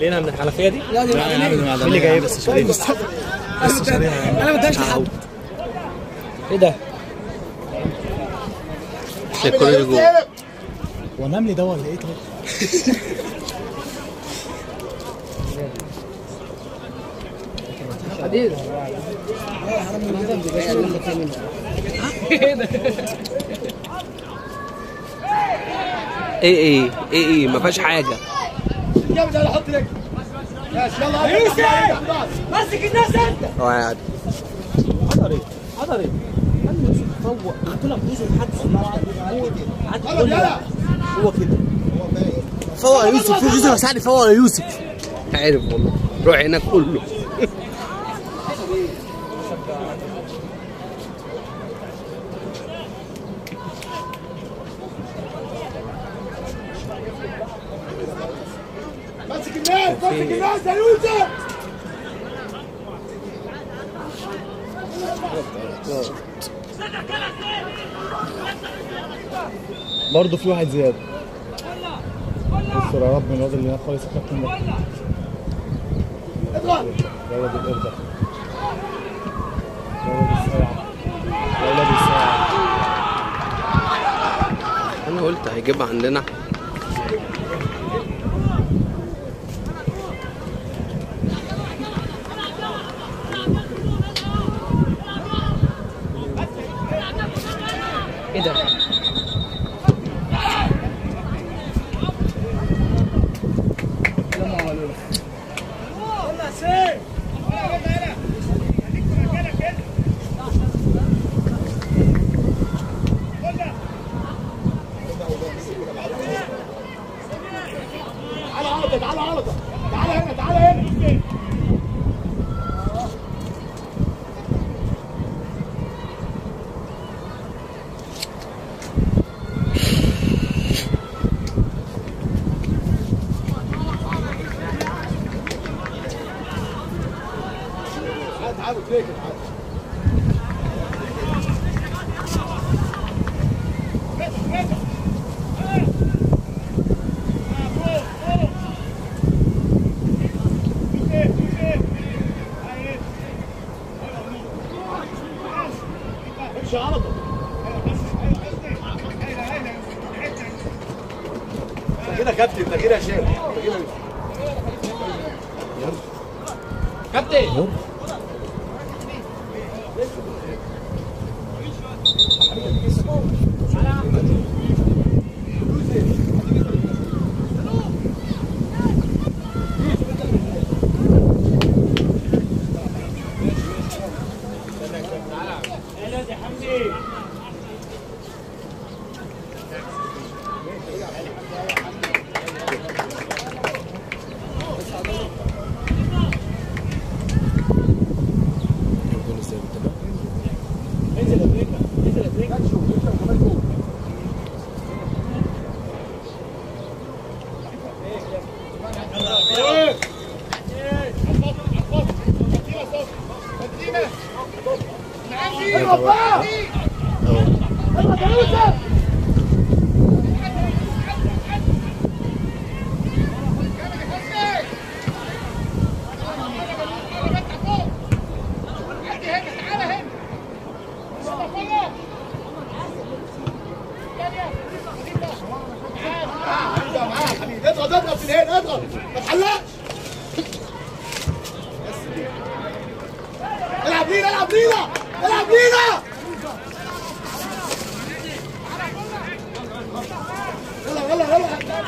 جايينها من الحنفيه دي لا دي لا يا عم دي معدنية معدنية. مين اللي جايبها لسه شاريها لسه شاريها انا ما اديهاش لحد ايه ده الكرة اللي جوه هو نملي ده ولا ايه طيب؟ حديد ايه ايه ايه ايه ما فيهاش حاجه مسك الناس انت هو قاعد حضر ايه حضر ايه خلي يوسف يفوق قلت لك يوسف حد في الملعب قعد يقول لي هو كده فوق يا يوسف يوسف يا سعد فوق يا يوسف عارف والله روح هناك قول له مسك الناس مسك الناس يا يوسف برضه في واحد زياده استر يا رب من الواد اللي هناك خالص الكابتن ده اضغط يا ولد القرد ده. يا ولد الساعة يا ولد الساعة انا قلت هيجيبها عندنا ايه ده تعالى عرضة تعالى عرضة تعالى هنا تعالى هنا تعالى تعالى فيك تعالى امشي عرضة ده كده كابتن ده كده شاب ده كده كابتن اضغط اضغط في الهين اضغط ما تحلقش العب لينا العب لينا العب لينا يلا يلا يلا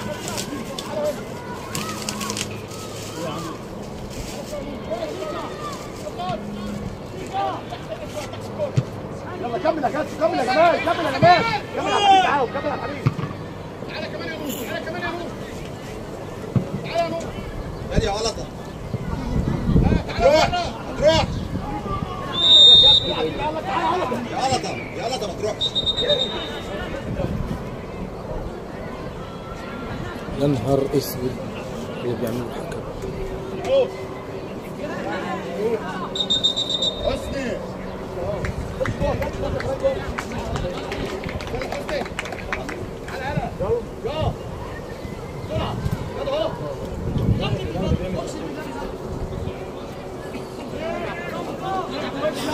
يلا كمل يا كاتش كمل يا جمال كمل يا جمال كمل يا حبيبي تعالوا كمل يا حبيبي تعالى كمان يا نور تعالى كمان يا نور تعالى يا نور نادي يا غلطه هتروح هتروح يا غلطه يا غلطه ما تروحش يا نهار اسود اللي بيعملوا الحكم حسني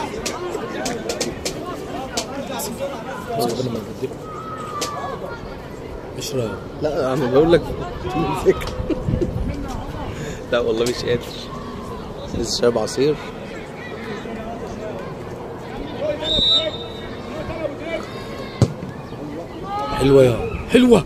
اشرب لا انا بقول لك امسك لا والله مش قادر لسه شارب عصير حلوه يا حلوه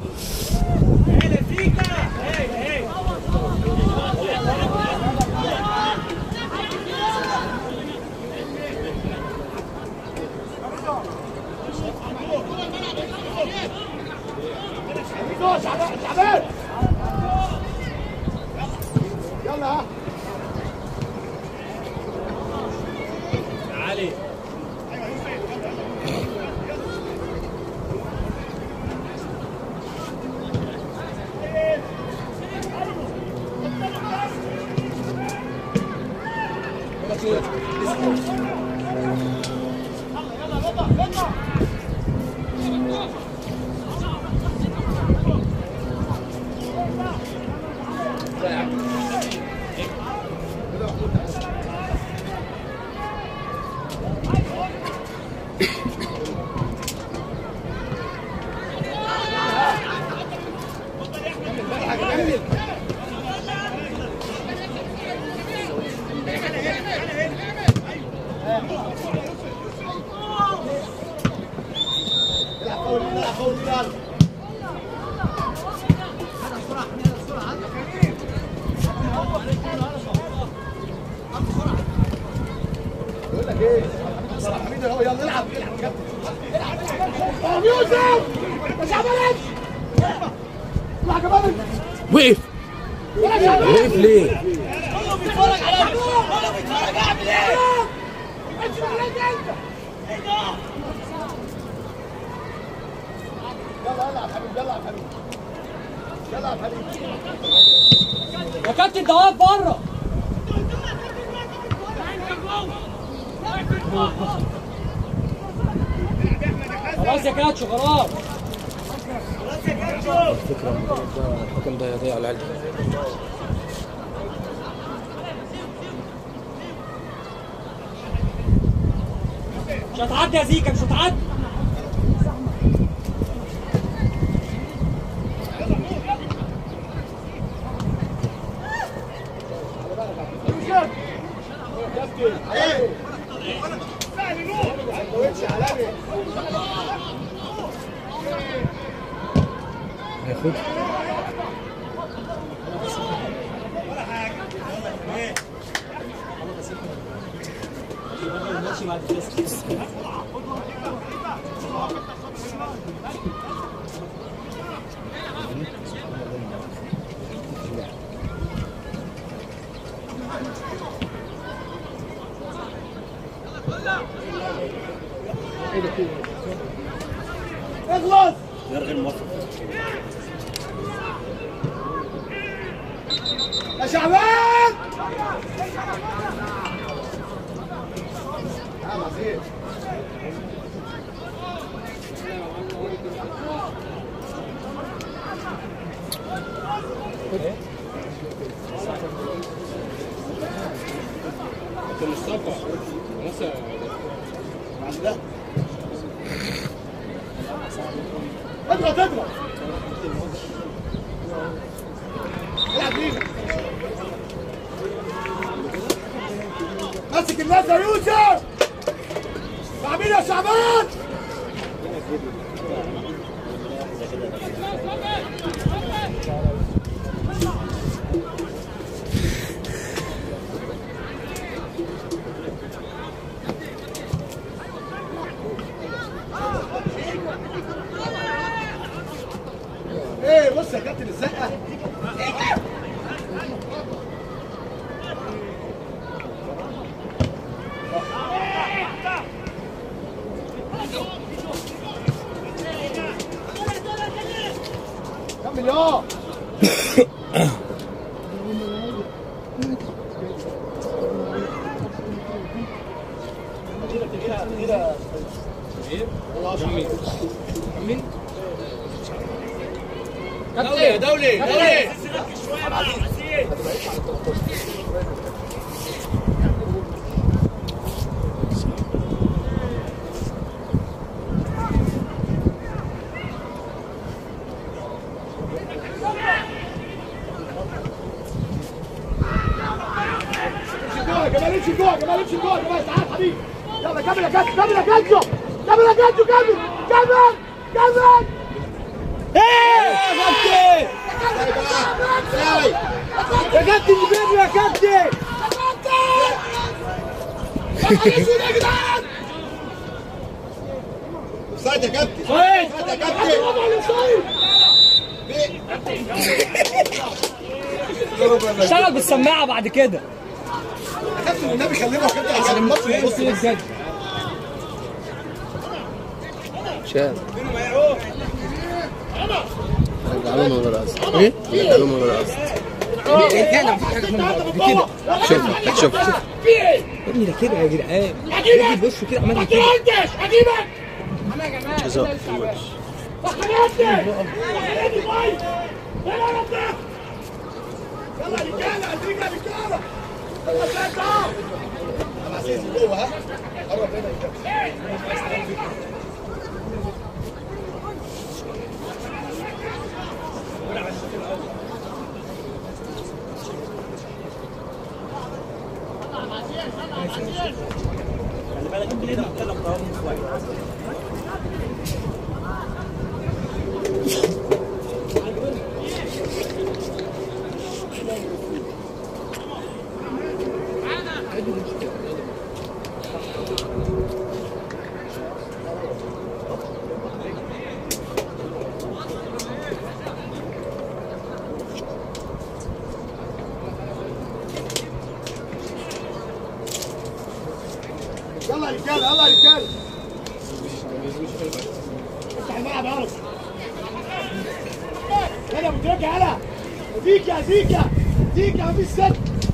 شعبان شعبان يلا ها العب فاول العب فاول يلا بقول لك ايه صلاح حميد اهو يلا العب العب يا كابتن العب العب يوسف يا شعبان اطلع كمان وقف وقف ليه هو بيتفرج على هو بيتفرج اعمل ايه؟ يلا العب حبيبي يلا العب حبيبي يلا العب حبيبي يا كابتن ده واقف بره خلاص يا كاتشو خلاص الحكم ده يضيع العلم مش هتعدي يا زيكا مش هتعدي ايه سندوتش عالمي هياخد اخلص يا شعبان يا مزيد اضغط اضغط العب بيه مسك الناس يا يوسف مع مين يا شعبان ايه بص يا كابتن الزقه كمل يا دولي دولي دولي امشي جوه يا جمال امشي جوه يا جمال تعال حبيبي يلا كمل يا كاتشو كمل يا كاتشو كمل يا كاتشو كمل كمل كمل يا كابتن جبريل يا كابتن يا جدعان ساعد يا كابتن كويس ساعد يا كابتن اشتغل بالسماعه بعد كده كابتن النبي كلمه يا كابتن عشان الماتش يبص بجد شاب رجعوا من غير قصد ايه؟ رجعوا من غير قصد كده مفيش حاجه اسمها دي كده شوفها شوفها يا ابني ده كده يا جدعان يجي بص كده عمال كده جزاء في الوش يلا رجاله عايزين رجاله يلا تعال انا عايز جوه ها قرب هنا يا كابتن يلا يا رجاله يلا يا رجاله افتح الملعب يا ولد يلا يا ابو تريكه يلا زيكا زيكا زيكا مفيش ست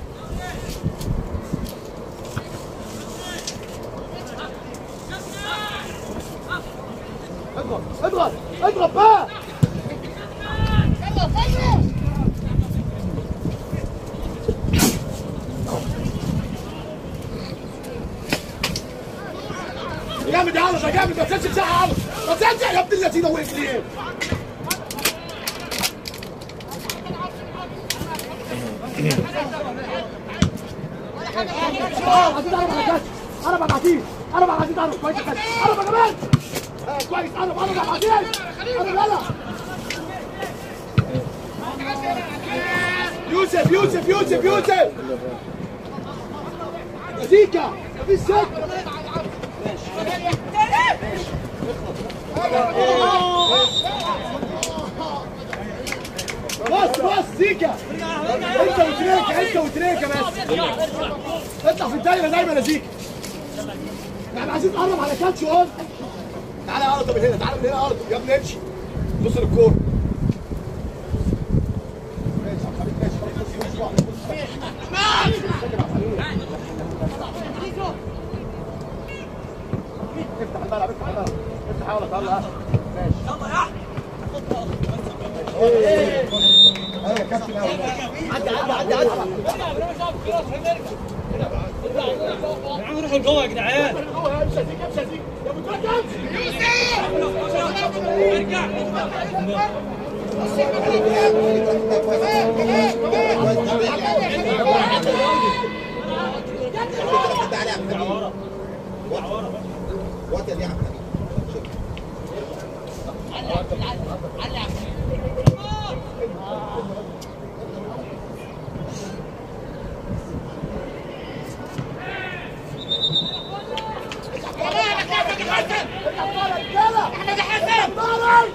اضغط اضغط اضغط بقى جامد يا عمرو ده جامد ما تنساش مساحه يا عمرو ما تنساش يا ابن اللذينه وقف ليه؟ عزيز قرب على كاس قرب على عزيز قرب على عزيز قرب كويس يا كاس قرب يا جمال آه، كويس قرب قرب على عزيز قرب يلا يوسف يوسف يوسف يوسف زيكا مفيش ست بص بص زيكا انت وتريكا انت وتريكا بس اطلع في الدايره دايما يا زيكا احنا عايزين نقرب على كاتش اهو تعالى يا ارض من هنا تعالى من هنا ارض يا ابني امشي بص للكوره ماشي يا حبيبي ماشي بص بص بص افتح الملعب افتح الملعب افتح حاول اطلع ماشي ايوه يا كابتن أوي. عدي عدي عدي عدي نروح جوه يا جدعان جوه امشي يا زيك امشي يا زيك يا ابو تركب وقت اللي يعمل احمد حسن طارق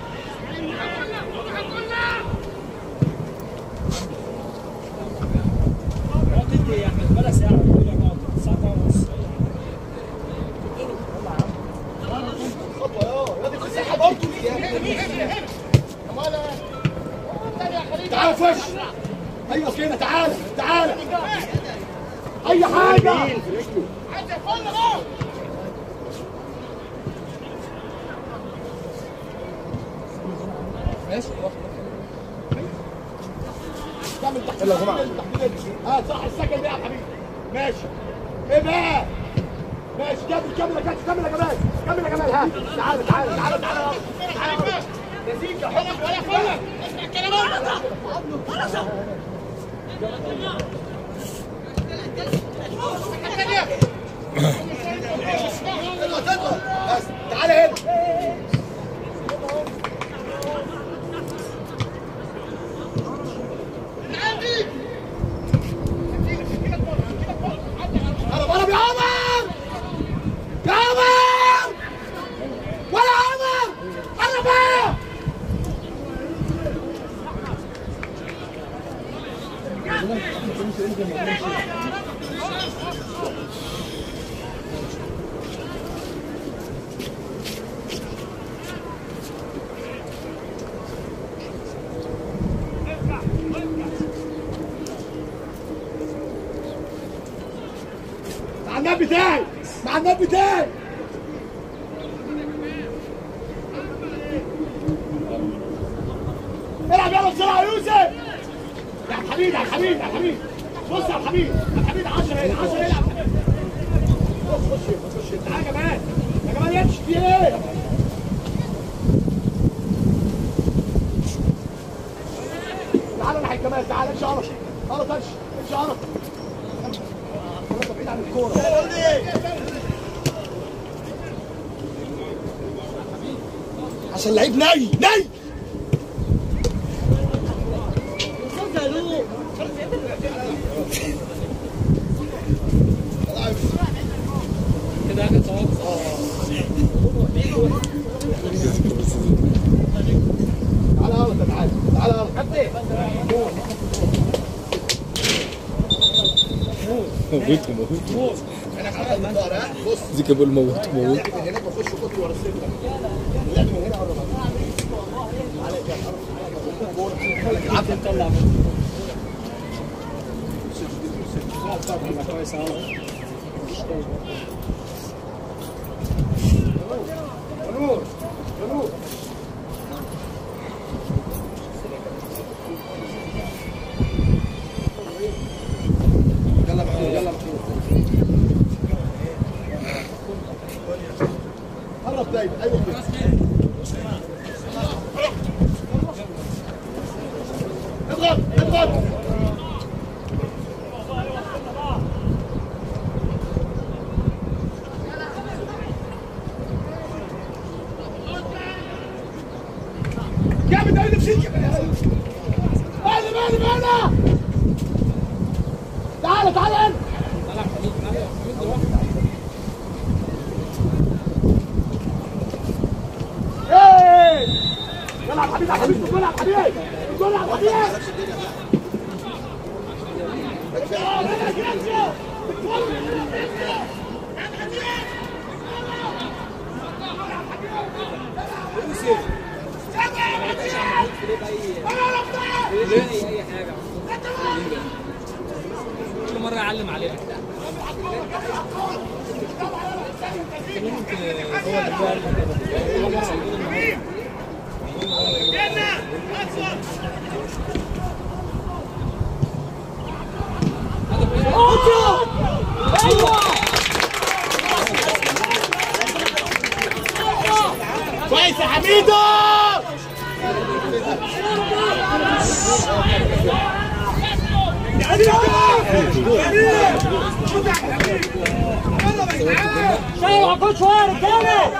يا احمد بلا ساعه ساعه ونص تعال فش ايوه كده تعال تعال اي حاجه كمل تحت يلا يا جماعه اه صح السكن بقى يا حبيبي ماشي ايه بقى ماشي كمل كمل يا كابتن كمل يا جمال كمل يا جمال ها تعال تعال تعال تعال تعال يا زيكا حط ولا فلك اسمع كلامك اضغط اضغط بس تعالى هنا قرب قرب يا عمر يا عمر ولا عمر قرب بقى مع الناب بتاعي مع الناب بتاعي العب يلا بسرعه يا يوسف يا عبد الحميد يا عبد الحميد يا عبد الحميد بص يا عبد الحميد يا عبد الحميد 10 هنا 10 هنا خش خش خش تعالى يا جمال يا جمال يمشي في ايه تعالى ناحيه كمال تعالى امشي عرف غلط امشي امشي عرف بعيد عن الكوره عشان لعيب ناي ناي تعالى غلط تعالى تعالى غلط موته موته انا خلاص الظهر ها بص زيكا بقول موته موته من هناك بخش كنت ورا السنه اللعب من هنا قرب نور نور يلا محمود يلا محمود قرب دايما ايوه كده اضغط اضغط جامد قوي نفسيك مالي مالي مالي تعالى تعالى انت ايه يلا يا حبيبي يا حبيبي يلا يا حبيبي يلا يا حبيبي كل مره اعلم عليها كويس يا حميدو شايع كل شويه رجاله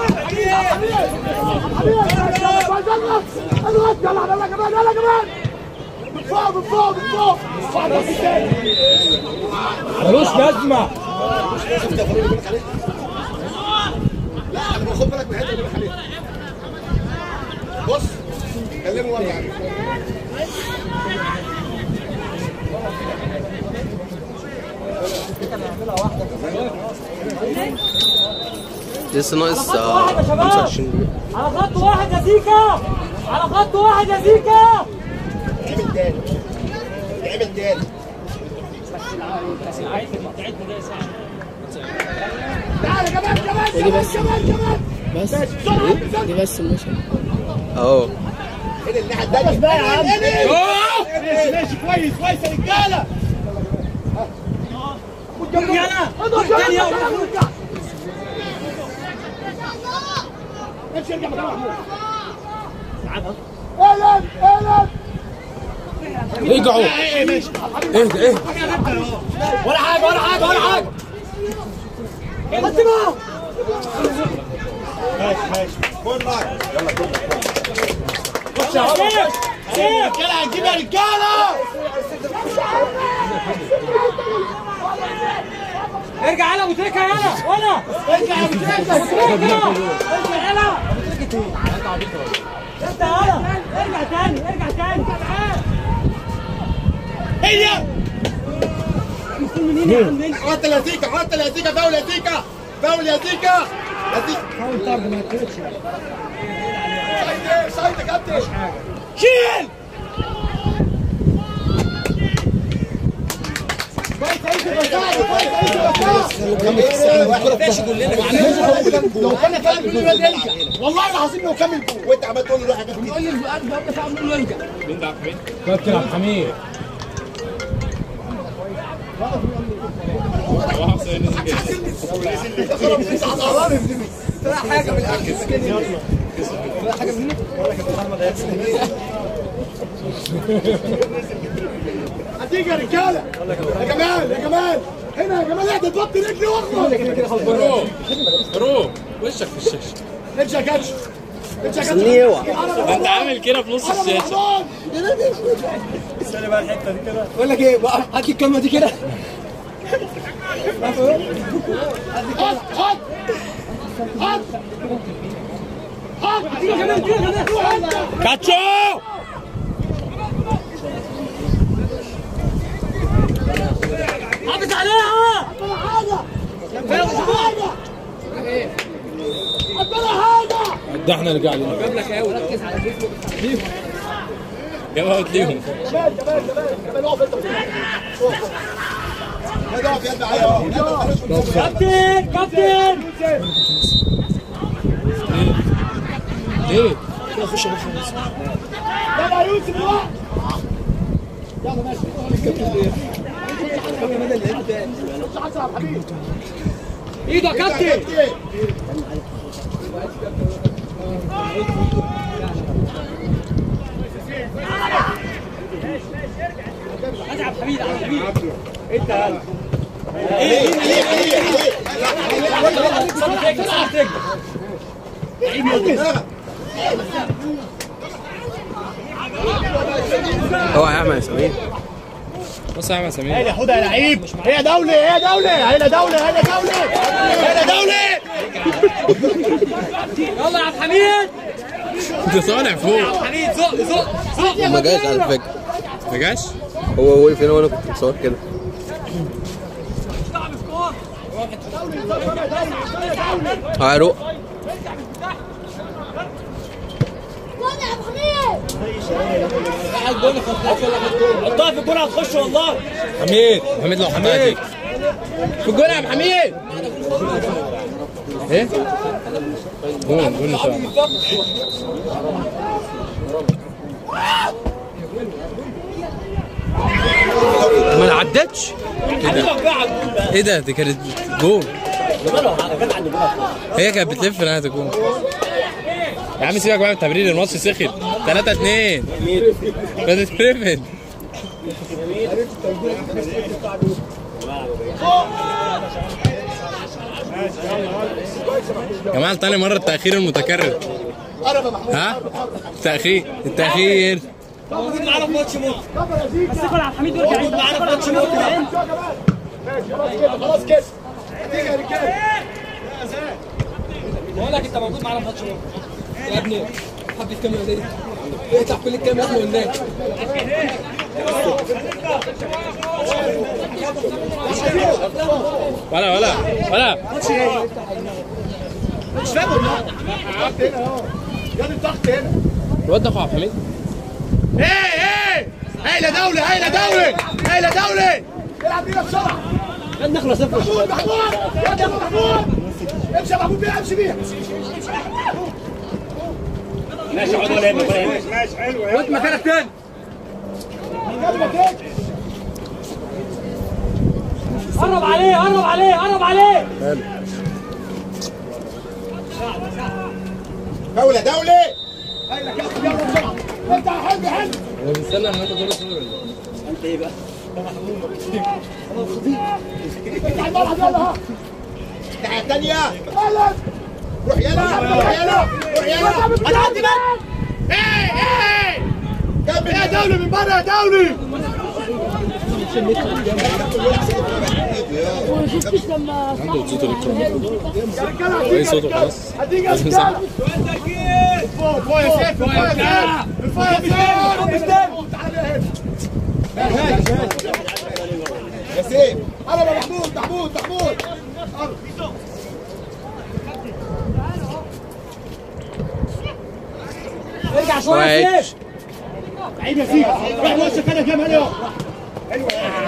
اضغط يلا يلا كمان يلا كمان من فوق من فوق من فوق فوق بس تاني ملوش لازمه لا انا باخد بالك من الحته اللي بقولك عليها بص كلمه وارجع لسه ناقص خط آه، واحد يا شباب. 25 دقيقة على خط واحد يا زيكا على خط واحد يا زيكا عمل تاني عمل تاني تعالى كمان كمان كمان كمان كمان بس ماشي بسرعه دي بس المشهد اهو ايه الناحيه الثانيه بقى يا عم ماشي ماشي كويس كويس يا رجاله رجاله اضغط الثانية يلا يا يلا ارجع امشي ارجع مكان محمود الف الف رجعوا اهدى اهدى ولا حاجه ولا حاجه ولا حاجه خدت بقى ماشي ماشي رجاله هنجيب يا رجاله ارجع يلا ابو تريكه يلا ولا ارجع يا ابو تريكه ارجع يلا انت يلا ارجع تاني ارجع تاني هي عملت يا زيكا عملت يا زيكا فاول يا زيكا فاول يا زيكا يا زيكا سايد سايد يا كابتن شيل لو كان كلام بيقول له يرجع والله العظيم لو كمل جول وانت عمال تقول له روح يا كابتن يقول لي ارجع كابتن عبد الحميد هتيجي يا رجاله يا جمال يا جمال هنا يا جمال اهدى توطي رجلي واخرج روح روح وشك في الشاشه امشي يا كاتش امشي يا كاتش انت عامل كده في نص الشاشه بقول لك ايه بقى هات الكلمه دي كده خد خد خد خد اديله كمان اديله كمان كاتشو حافظ عليها ده احنا رجع لنا يا موت ليهم كمال اقف انت يا اقف يا ابني عليا اهو كابتن كابتن ليه؟ يلا يا يوسف الوقت ايده يا كابتن اتعب حبيبي اتعب حبيبي انت يلا ايه ايه ايه اوعى يا احمد اسماعيل بص يا احمد سمير خدها يا لعيب هي دولة هي دولة هنا دولة هنا دولة هنا دولة يلا يا عبد الحميد انت طالع فوق عبد الحميد زق زق زق ما جاش على فكره ما جاش؟ هو وقف هنا وانا كنت مصور كده اه روق حطها في الجول هتخش والله حميد حميد لو حمادي في الجول يا ابو حميد ايه؟ جول جول ان شاء الله ما عدتش ايه ده دي كانت جول هي كانت بتلف انها تكون يا عم سيبك بقى من التمرير الماتش سخن 3 2 بتترفد يا جماعه تاني مره التاخير المتكرر ها التاخير التاخير موجود معانا في ماتش موت بس ادخل على الحميد وارجع عيد معانا في ماتش موت كمان خلاص كده خلاص كده هتيجي يا رجالة بقول لك انت موجود معانا في ماتش موت يا ابني حب الكاميرا دي اقطع كل الكاميرا احنا قلناه ولا ولا ولا مش فاهم والله الضغط هنا اهو يا دي الضغط هنا الواد ده اخو عبد الحميد ايه ايه هيلا دولة هيلا دولة هيلا دولة العب بينا بسرعة نخلص محمود محمود يا دي محمود امشي يا محمود بيها امشي بيها وانت مكانك تاني كمل كده قرب عليه قرب عليه قرب عليه دولة دولة هيلا كابتن يلا بسرعة انت يا حلمي حلمي هو بيستنى لما انت تقول صور ولا انت ايه بقى؟ افتح الملعب يلا ها الناحيه الثانيه روح يلا روح يلا روح يلا هتعدي بقى ايه ايه كمل يا دولي من بره يا دولي عنده صوت الكتروني ايه صوته خلاص هتيجي يا رجاله فوق فوق يا سيف فوق يا سيف فوق يا سيف تعالى هنا يا سيف قرب يا محمود محمود محمود قرب. ارجع شويه يا واحد. سيف عيب يا سيف روح وشك انا كام حلوه حلوه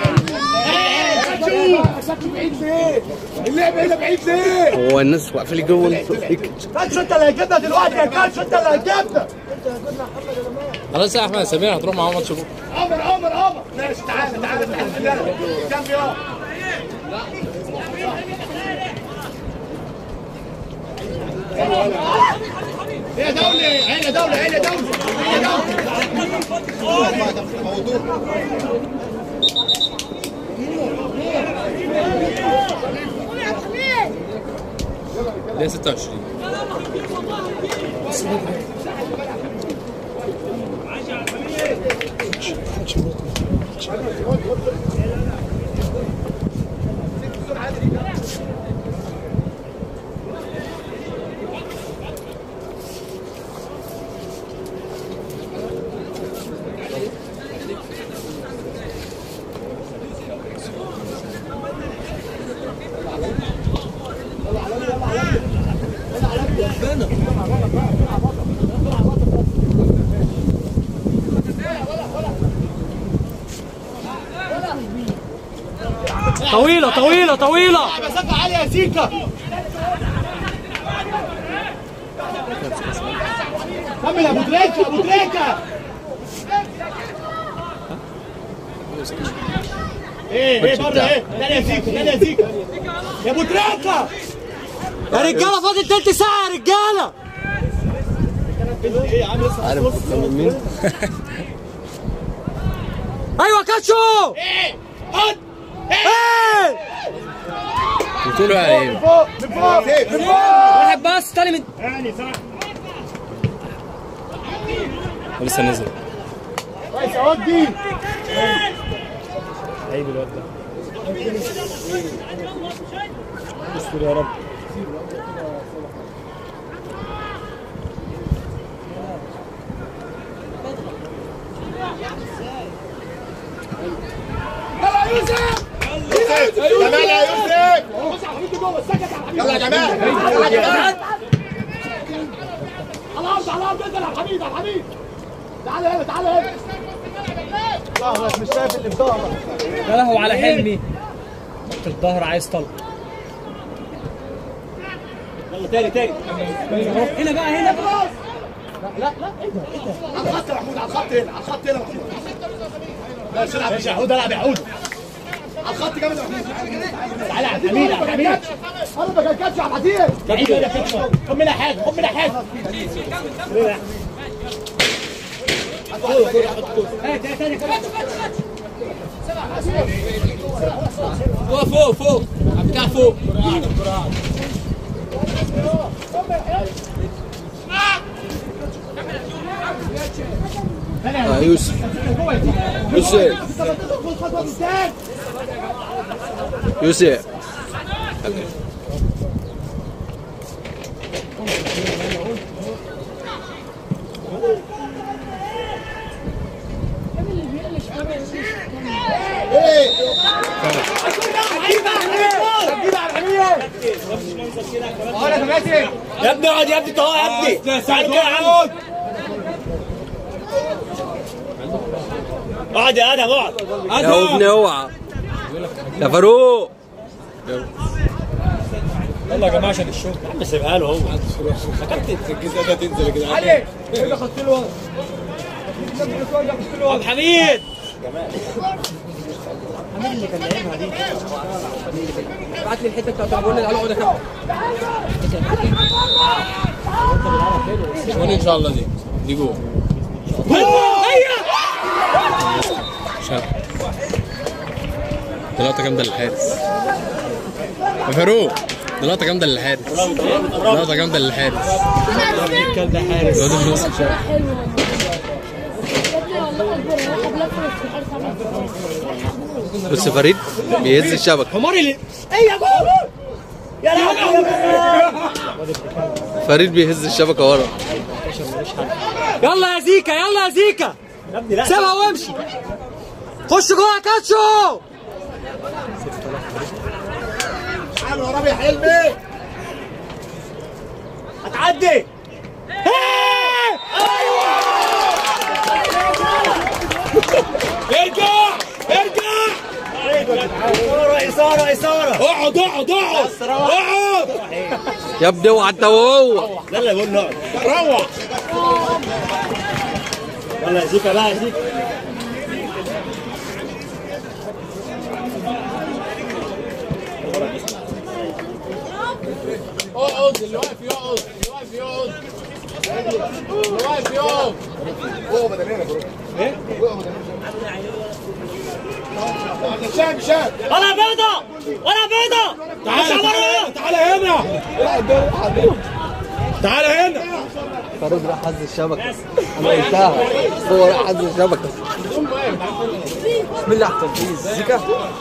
شكله بعيد ليه؟ اللعب هنا بعيد ليه؟ هو الناس واقفه لي جوه كاتش انت اللي هتجيبنا دلوقتي يا كاتش انت اللي هتجيبنا خلاص يا احمد سمير هتروح معاهم ماتش بكره عمر عمر عمر ماشي تعالى تعالى تعالى جنبي اهو يا دولة عين يا دولة عين يا دولة عين يا ليه 26 طويله طويله طويله مسافة عالية يا سيكا كمل يا ابو تريكة يا ابو تريكة ايه ايه بره ايه تاني يا سيكا تاني يا سيكا يا ابو تريكة يا رجاله فاضل تلت ساعه يا رجاله ايه يا عم لسه عارف بتكلم مين؟ ايوه كاتشو ايه حط ايه بتقولوا على ايه؟ فوق من فوق من فوق واحد بس تاني من يعني صح هو لسه نزل كويس يا ودي يلا يا يوسف جمال يا يوسف يلا يا جمال يلا يا جمال على الارض على الارض انزل يا حبيبي يا حبيبي تعالى هنا تعالى هنا لا مش شايف اللي في ظهرك يا لهو على حلمي خط الظهر عايز طلق يلا تاني تاني هنا بقى هنا بقى على الخط يا محمود على الخط هنا على الخط هنا يا محمود لا مش العب يا حود العب يا حود على الخط جامد يا محمود تعالى يا عبد الحميد يا عبد الحميد انا ما كانش يا عبد الحميد خد منها حاجه خد منها حاجه فوق فوق فوق بتاع فوق آه يوسف يوسف يوسف يا ابني اقعد يا ابني طه يا ابني تعال كده يا عم اقعد يا ادم اقعد يا ابني اوعى يا فاروق يلا يا جماعه عشان الشغل يا عم سيبها له هو الجزء ده تنزل يا جدعان علي عبد الحميد بعت لي الحته بتاعت بقول لي تعالى اقعد يا كابتن شوفوني ان شاء الله دي دي جوه هيا مش عارف دي لقطة جامدة للحارس يا فاروق دي لقطة جامدة للحارس لقطة جامدة للحارس الكلب ده حارس الواد في نص الشارع بص فريد بيهز الشبكه حماري ليه؟ ايه يا جول يا لهوي فريد بيهز الشبكه ورا يلا يا زيكا يلا يا زيكا يا ابني لا سيبها وامشي خش جوه يا كاتشو تعالوا يا ربي يا حلمي هتعدي ارجع ارجع إثارة إثارة إثارة اقعد اقعد اقعد اقعد يا ابني اوعى انت وهو لا لا يقول نقعد روح يلا يا زيكا بقى يا زيكا اقعد اللي واقف يقعد اللي واقف يقعد اللي واقف يقعد هو بدنينا برو ايه؟ هشام هشام ولا بيضة ولا بيضة تعال تعال تعال هنا تعال هنا فريد راح هز الشبكه انا قلتها هو راح هز الشبكه بسم الله على التنفيذ زيكا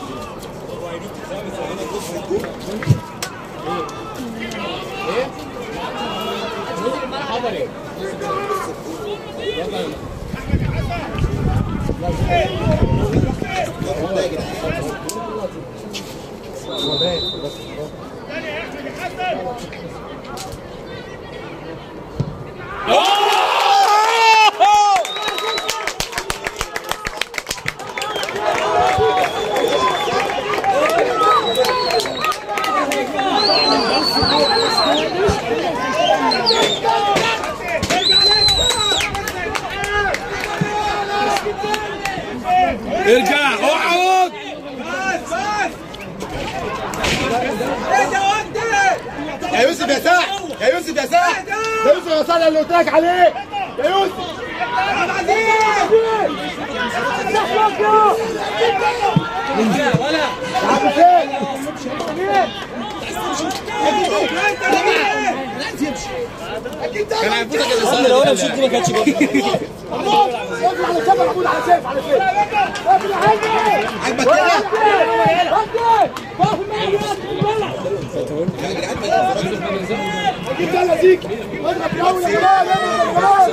ارجع اقعد يا يوسف يا سعد يا يوسف يا سعد يا يوسف يا سعد اللي قلت لك عليه يا يوسف عم فين كان هيفوتك الاصابه لو انا مشيت دي ما كانتش جول اطلع على شبك عمود على سيف على سيف اطلع على عجبك كده جيب ده يا زيك اضرب في الاول يا جماعه اضرب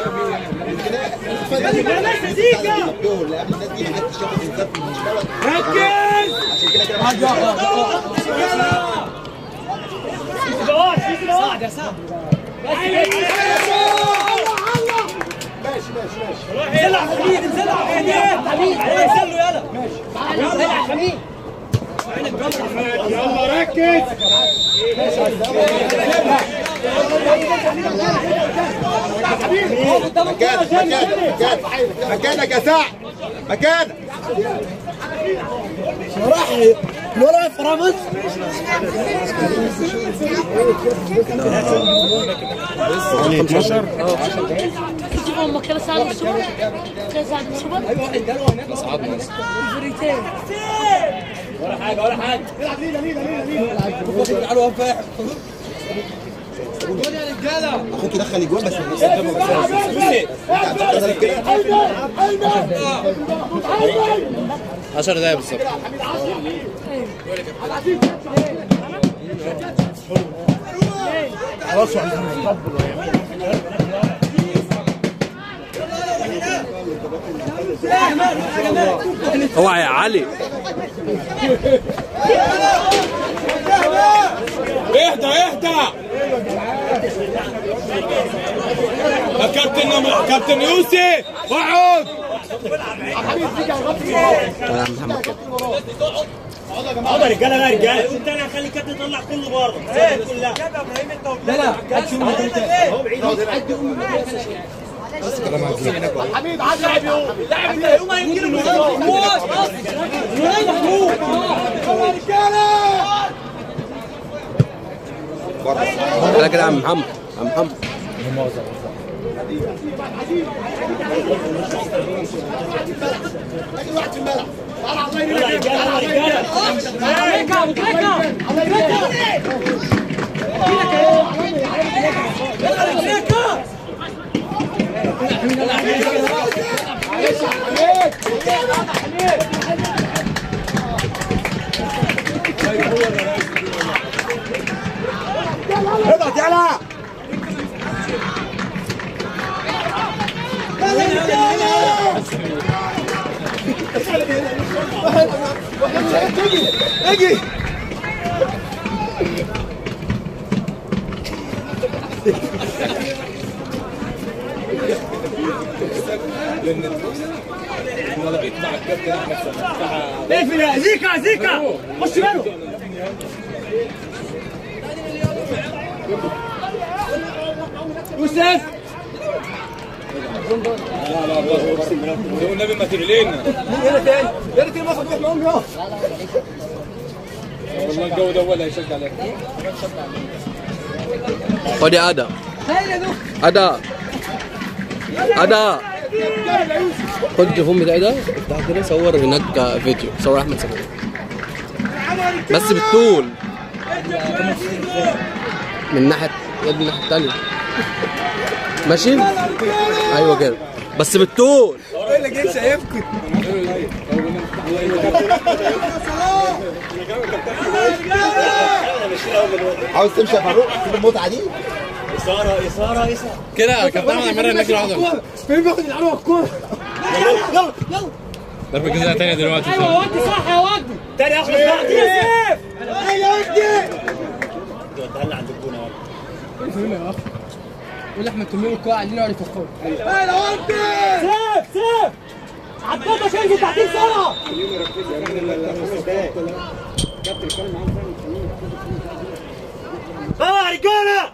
ماشي ماشي ماشي انزل على حميد انزل على حميد حميد انزل له يلا يلا يا حميد يلا ركز مكانك مكانك مكانك مكانك يا سعد مكانك ولا فرامس شوف امك كده ساعد السوبر كده ساعد السوبر فريتين ولا حاجه ولا حاجه العب لينا لينا لينا لينا اخوك يدخل اجوان بس بصي 10 دقايق بالظبط اوعى يا علي اهدى اهدى يا كابتن كابتن يوسف اقعد يا محمد كده اقعد يا رجاله بقى يا رجاله قلت انا هخلي الكابتن يطلع كله بره كلها لا لا كاتش هو بعيد حميد عاد لعب يوم لاعب يوم ما يجي له موت محمود تعالى كده يا عم محمد يا عم محمد اجي واحد في الملعب تعال على الله يريدك تعال على الله يريدك ابو تريكه ابو تريكه ابو تريكه اضغط يلا اجي اقفل يا زيكا زيكا خش منه يوسف والنبي ما ترلينا هنا تاني يا ريت المصر تروح معاهم يا والله الجو ده ولا هيشجع عليك خد يا ادم ادم ادم خد التليفون بتاعي ده افتح كده صور هناك فيديو صور احمد سمير بس بالطول من ناحيه يا ابني الناحيه التانيه ماشي ايوه كده بس بالطول عاوز تمشي يا فاروق تشوف المتعه دي كده كابتن احمد عمال هناك لوحده فين بياخد العروه الكوره يلا يلا ضربة جزاء تانية دلوقتي ايوه ودي صح يا ودي تاني اخر بعدين يا سيف يا ودي قول احمد تميم الكوع عايزين يقعدوا يفكروا يا ودي سيف سيف عدتك انزل تحتيه بسرعه اه يا رجاله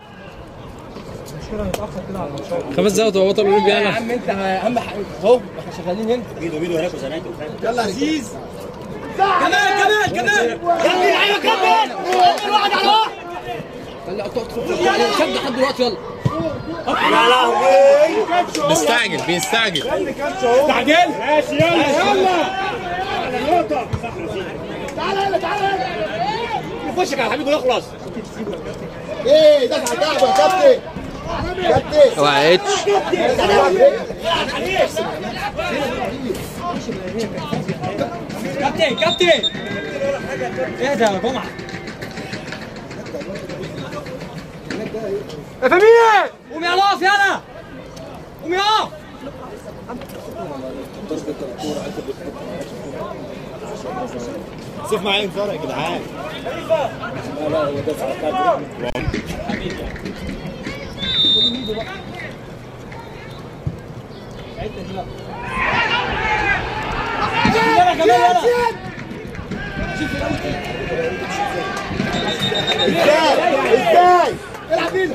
خمس دقايق وتبقى بطل اولمبي يا انا عم انت اهم حاجه اهو احنا شغالين هنا يلا عزيز كمان كمان كمان كمل ايوه كمل كمل واحد على واحد خلي اقطع شد لحد دلوقتي يلا يا لهوي بيستعجل بيستعجل تعجل ماشي يلا يلا تعالى يلا تعالى يلا وشك على حبيبي ويخلص ايه ده على الكعب يا كابتن كابتن اوعى اتش كابتن كابتن اهدى يا جمعه يا فمية قوم يا لاف يلا قوم يا لاف سيف معايا انذار يا جدعان يلا كمان يلا ازاي ازاي العب بينا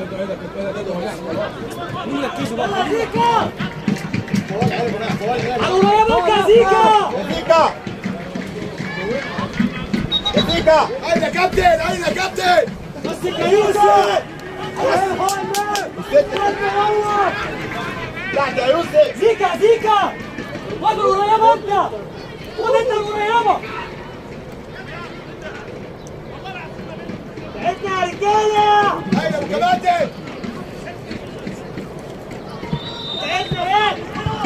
زيكا على قريبك يا زيكا يا زيكا يا زيكا اين يا كابتن اين يا كابتن مسك يا يوسف تحت يا يوسف زيكا زيكا خد القريبه انت خد انت القريبه بعدنا يا رجاله اين ابو كباتن بعدنا يا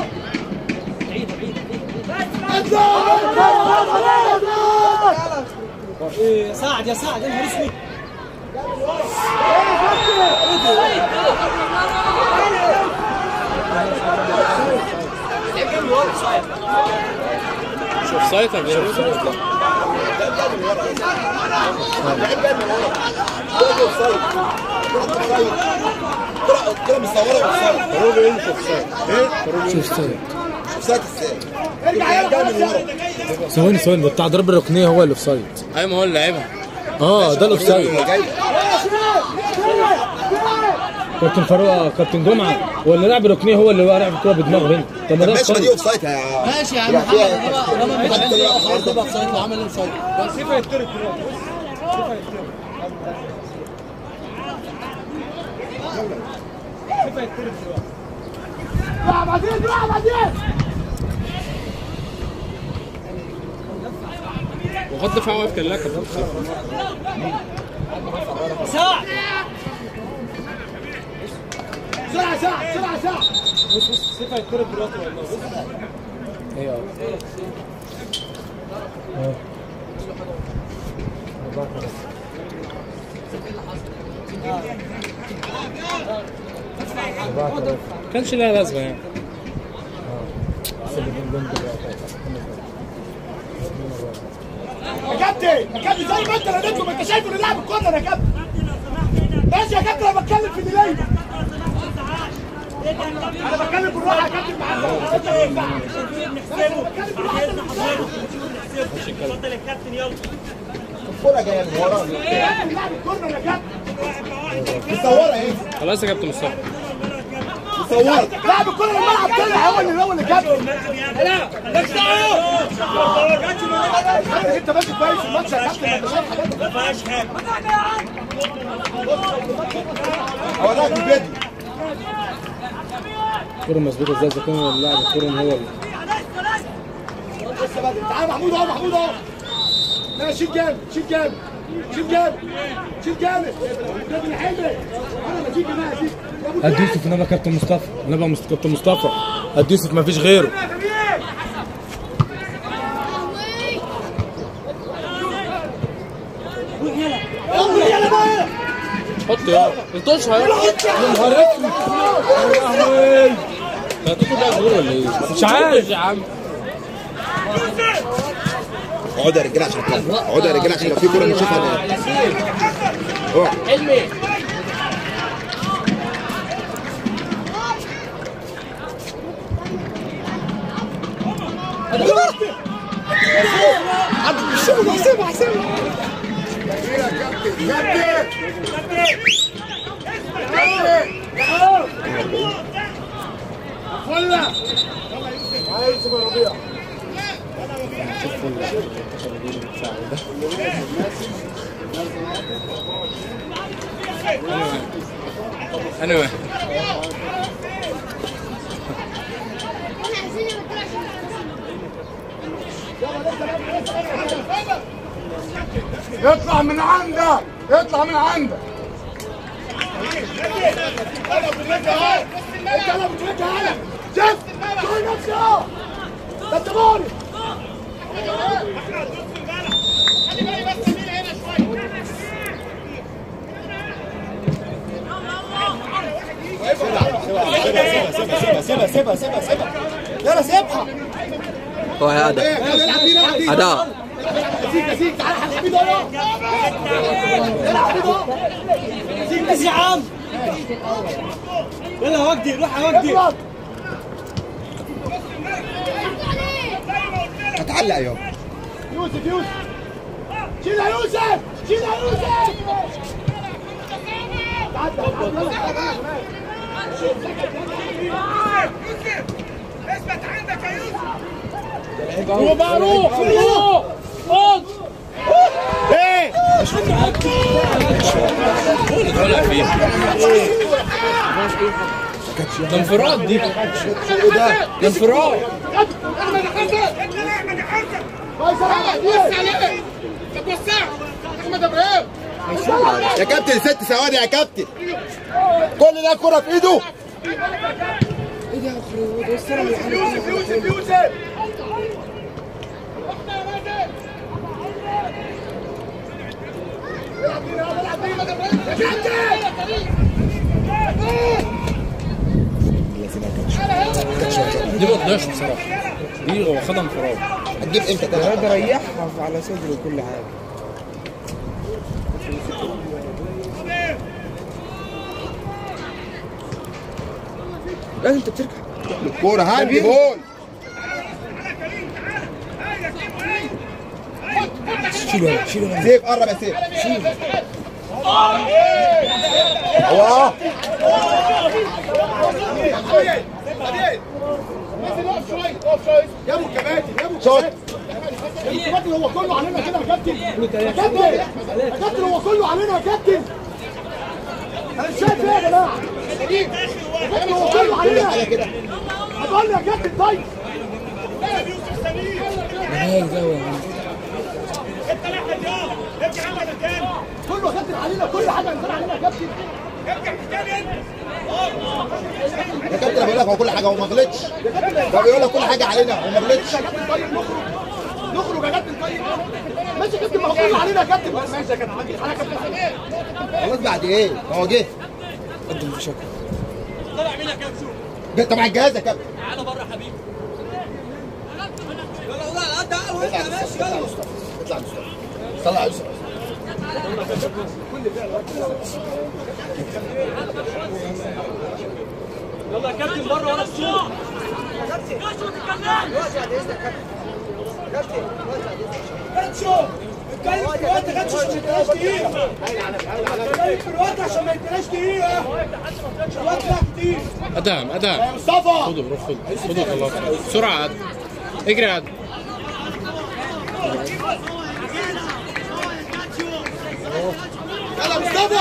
يا سعد يا سعد يا نهار اسود شوف سايطر مش اوف سايد كده مصوره اوفسايد فاروق ايه مش اوفسايد شوف سايد اوفسايد ازاي؟ ارجع يلا من ورا ثواني ثواني ده بتاع ضرب الركنيه هو اللي في سايد ايوه ما هو اللي لعبها اه ده الاوف سايد جاي كابتن فاروق كابتن جمعه هو اللي لعب الركنيه هو اللي لعب الكوره بدماغه هنا طب ما ده ماشي ما دي اوف اوفسايد يا ماشي يا عم محمد رمى مش خلاص تبقى اوف سايد وعمل اوف سايد سيف هيتطرد دلوقتي سيف هيتطرد دلوقتي العب عزيز العب عزيز وخط دفاع واقف كان لك ساعة سرعه سرعه سرعه سرعه بص بص سيف هيتضرب دلوقتي والله بص ايوه كانش لها لازمه يعني يا كابتن يا كابتن زي ما انت رديت له ما انت شايفه اللي لعب الكورنر يا كابتن ماشي يا كابتن انا بتكلم في ديلي انا بتكلم بالراحه يا كابتن معاك انت ما ينفعش بتكلم بالراحه انت مش اتفضل يا كابتن يلا الكوره جايه من ورا اللي لعب الكورنر يا كابتن مصوره ايه خلاص يا كابتن مصطفى مصوره لاعب الكورنر الملعب طلع هو اللي هو اللي كابتن لا مالكش دعوة كابتن انت ماشي كويس في الماتش يا كابتن انت شايف حاجات ما فيهاش حاجة هو ده في الفيديو الكوره مظبوطه ازاي اذا كان اللاعب الكوره هو اللي لسه بدري تعال محمود اهو محمود اهو لا شيل جامد شيل جامد شيل جامد شيل جامد ده ابن حلمي انا ما تيجي بقى تيجي يا ابو هات يوسف انما كابتن مصطفى انما مست- كابتن مصطفى هات يوسف ما فيش غيره حط يا الطش هيا يا نهار اسود انت هتاكل بقى جول ولا ايه؟ مش عارف يا عم اقعدوا يا رجاله عشان كده اقعدوا يا رجاله عشان لو في كوره نشوفها ده اقعد. انا واحد اطلع من عندك اطلع من عندك انا بترجع اهو انت انا بترجع انا شفت شوف نفسي اهو ده انت موري سيبها سيبها سيبها سيبها سيبها يلا سيبها هو يا ادم العب بينا العب بينا اداء سيك سيك تعالى حبيبي ده اهو العب حبيبي اهو بس يا عم يلا يا وجدي روح يا وجدي اضرب هتعلق يابا يوسف يوسف شيل يا يوسف شيل يا يوسف تعال تعال يلا تعال هو بقى روح روح خد ايه طالع فيه ده انفراد دي ايه ده ده انفراد كويس عليك يا كابتن ست ثواني يا كابتن كل ده كرة في ايده يوسف يوسف يوسف دي ما تضيعش بصراحه دي هو خدها انفراد هتجيب امتى تاني ريحها على صدره وكل حاجه لا انت بتركع الكورة هاند بول شيله شيله سيف قرب يا سيف هو يا ابو الكباتن يا ابو شوت الكباتن هو كله علينا كده يا كابتن يا كابتن يا كابتن هو كله علينا يا كابتن انا مش شايف ايه يا جماعه يا كابتن هو كله علينا على كده بقول لك يا كابتن طيب كله يا كابتن علينا كل حاجه هنزل علينا يا كابتن يا كابتن بقول لك هو كل حاجه هو ما غلطش هو بيقول لك كل حاجه علينا هو ما غلطش يا كابتن طيب نخرج نخرج يا كابتن طيب ماشي يا كابتن ما هو كله علينا يا كابتن ماشي يا كابتن عندي حاجه يا كابتن خلاص بعد ايه ما هو جه جه طبعا الجهاز يا كابتن تعالى بره يا حبيبي اطلع على مصطفى اطلع على مصطفى طلع على مصطفى يلا يا كابتن بره ورا السور اتكلم في الوقت غاتش عشان ما يبقاش دقيقة اتكلم في الوقت عشان ما يبقاش دقيقة الوقت لا كتير ادهم ادهم يا مصطفى خده روح خده خده خلاص بسرعه ادهم اجري يا ادهم يلا مصطفى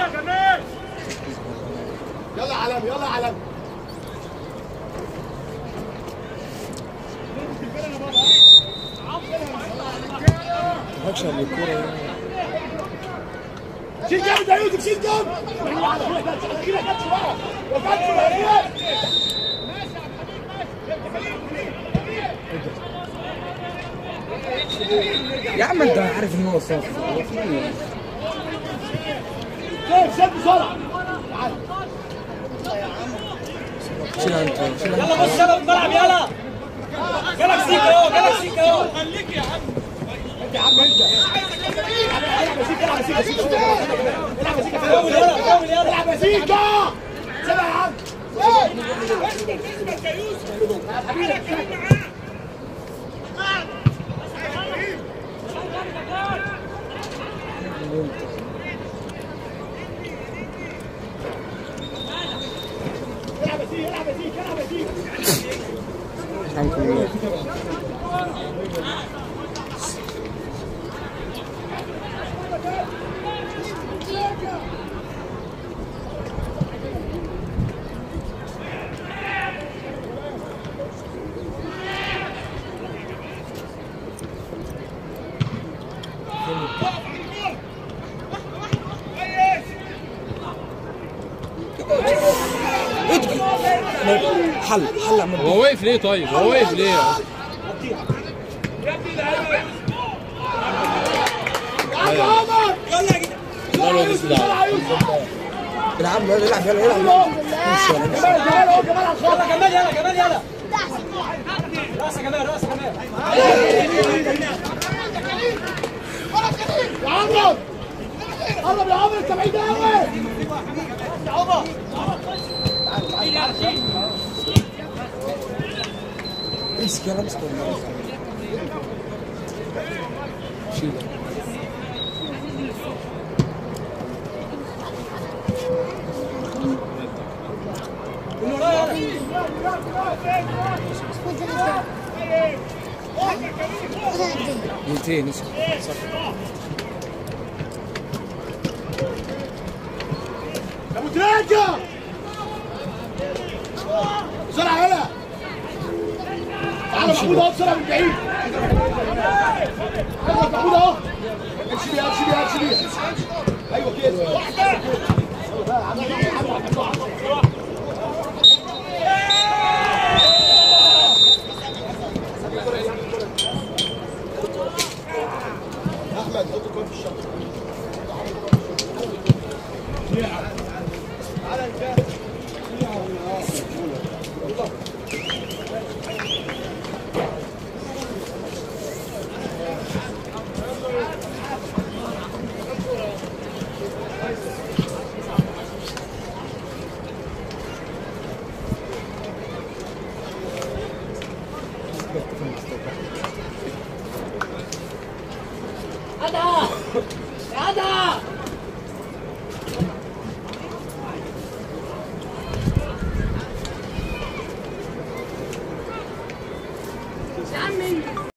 يلا علم يلا علم شيل جامد يا يوسف شيل جامد كده كاتش بقى وكاتش بقى يا عم انت عارف ان هو صف شيل شيل بسرعه شيل انت شيل يلا بص يلا الملعب يلا جالك سيكا اهو جالك سيكا اهو يا عم انت العب يا سيكا العب يا سيكا العب يا سيكا حاول يلا حاول يلا العب يا سيكا سيبها يا عم العب يا سيكا العب يا سيكا العب يا سيكا يرحمكم الله حل حل عم هو واقف ليه طيب هو واقف ليه يا عمر لا الواد ده العب يلا العب يلا العب جمال جمال اهو جمال على الخط يلا كمال يلا كمال يلا راسه كمال راسه كمال يا عمرو قرب يا عمرو انت بعيد قوي يا عمر امسك يلا امسك شيل دقيقتين اسكت يا ابو تراجع بسرعه يلا تعالى محمود اهو بسرعه من بعيد ايوه محمود اهو امشي بيها امشي بيها امشي بيها ايوه كده احمد حط الكوره في الشنطه